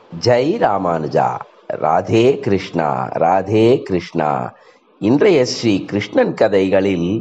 ஜெய் ராமானுஜா ராதே கிருஷ்ணா ராதே கிருஷ்ணா இன்றைய ஸ்ரீ கிருஷ்ணன் கதைகளில்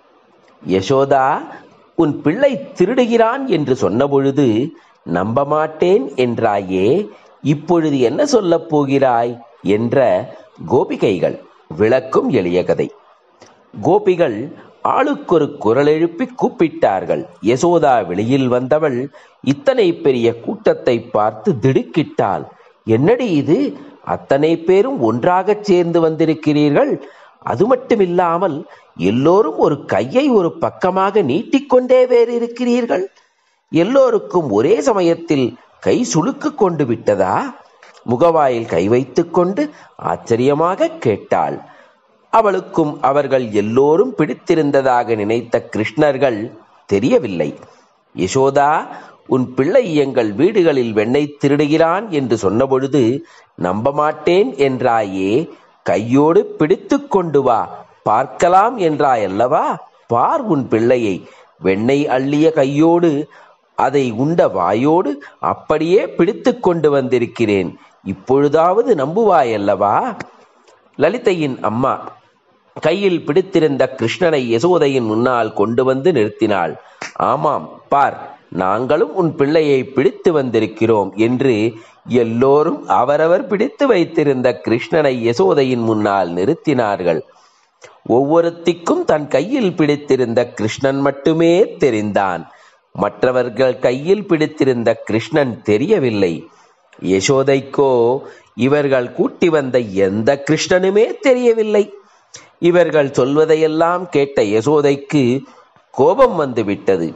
யசோதா உன் பிள்ளை திருடுகிறான் என்று சொன்னபொழுது நம்ப மாட்டேன் என்றாயே இப்பொழுது என்ன சொல்லப் போகிறாய் என்ற கோபிகைகள் விளக்கும் எளிய கதை கோபிகள் ஆளுக்கொரு குரல் எழுப்பி கூப்பிட்டார்கள் யசோதா வெளியில் வந்தவள் இத்தனை பெரிய கூட்டத்தை பார்த்து திடுக்கிட்டாள் என்னடி இது அத்தனை பேரும் ஒன்றாகச் சேர்ந்து வந்திருக்கிறீர்கள் அது மட்டுமில்லாமல் எல்லோரும் ஒரு கையை ஒரு பக்கமாக நீட்டிக்கொண்டே வேறு இருக்கிறீர்கள் எல்லோருக்கும் ஒரே சமயத்தில் கை சுளுக்கு கொண்டு விட்டதா முகவாயில் கை வைத்துக்கொண்டு ஆச்சரியமாக கேட்டாள் அவளுக்கும் அவர்கள் எல்லோரும் பிடித்திருந்ததாக நினைத்த கிருஷ்ணர்கள் தெரியவில்லை யசோதா உன் பிள்ளை எங்கள் வீடுகளில் வெண்ணெய் திருடுகிறான் என்று சொன்னபொழுது நம்ப மாட்டேன் என்றாயே கையோடு பிடித்து கொண்டு வா பார்க்கலாம் என்றாயல்லவா பார் உன் பிள்ளையை வெண்ணெய் அள்ளிய கையோடு அதை உண்ட வாயோடு அப்படியே பிடித்து கொண்டு வந்திருக்கிறேன் இப்பொழுதாவது நம்புவாயல்லவா லலிதையின் அம்மா கையில் பிடித்திருந்த கிருஷ்ணனை யசோதையின் முன்னால் கொண்டு வந்து நிறுத்தினாள் ஆமாம் பார் நாங்களும் உன் பிள்ளையை பிடித்து வந்திருக்கிறோம் என்று எல்லோரும் அவரவர் பிடித்து வைத்திருந்த கிருஷ்ணனை யசோதையின் முன்னால் நிறுத்தினார்கள் ஒவ்வொருத்திக்கும் தன் கையில் பிடித்திருந்த கிருஷ்ணன் மட்டுமே தெரிந்தான் மற்றவர்கள் கையில் பிடித்திருந்த கிருஷ்ணன் தெரியவில்லை யசோதைக்கோ இவர்கள் கூட்டி வந்த எந்த கிருஷ்ணனுமே தெரியவில்லை இவர்கள் சொல்வதையெல்லாம் கேட்ட யசோதைக்கு கோபம் வந்து விட்டது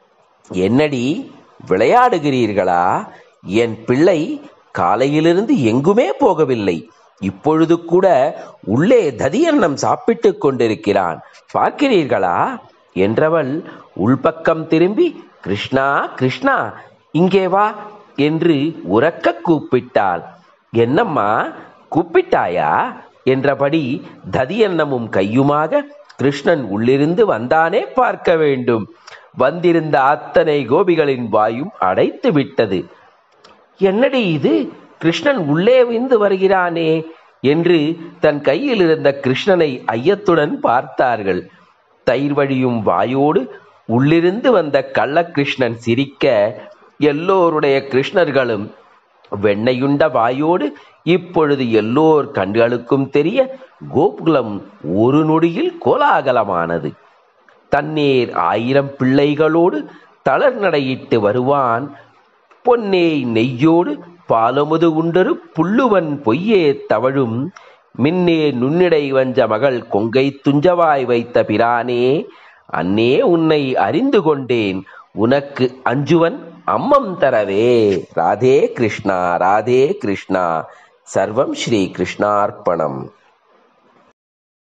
என்னடி விளையாடுகிறீர்களா என் பிள்ளை காலையிலிருந்து எங்குமே போகவில்லை இப்பொழுது கூட உள்ளே ததியன்னம் சாப்பிட்டுக் கொண்டிருக்கிறான் பார்க்கிறீர்களா என்றவள் உள்பக்கம் திரும்பி கிருஷ்ணா கிருஷ்ணா இங்கே வா என்று உறக்க கூப்பிட்டாள் என்னம்மா கூப்பிட்டாயா என்றபடி ததியன்னமும் கையுமாக கிருஷ்ணன் உள்ளிருந்து வந்தானே பார்க்க வேண்டும் வந்திருந்த அத்தனை கோபிகளின் வாயும் அடைத்து விட்டது என்னடி இது கிருஷ்ணன் உள்ளே விந்து வருகிறானே என்று தன் கையில் இருந்த கிருஷ்ணனை ஐயத்துடன் பார்த்தார்கள் தயிர் வழியும் வாயோடு உள்ளிருந்து வந்த கள்ளக்கிருஷ்ணன் சிரிக்க எல்லோருடைய கிருஷ்ணர்களும் வெண்ணையுண்ட வாயோடு இப்பொழுது எல்லோர் கண்களுக்கும் தெரிய கோகுலம் ஒரு நொடியில் கோலாகலமானது தன்னேர் ஆயிரம் பிள்ளைகளோடு தளர் நடையிட்டு வருவான் பொன்னே நெய்யோடு பாலமுது உண்டரு புல்லுவன் பொய்யே தவழும் மின்னே நுண்ணிடை வஞ்ச மகள் கொங்கை துஞ்சவாய் வைத்த பிரானே அன்னே உன்னை அறிந்து கொண்டேன் உனக்கு அஞ்சுவன் அம்மம் தரவே ராதே கிருஷ்ணா ராதே கிருஷ்ணா சர்வம் ஸ்ரீ கிருஷ்ணார்ப்பணம்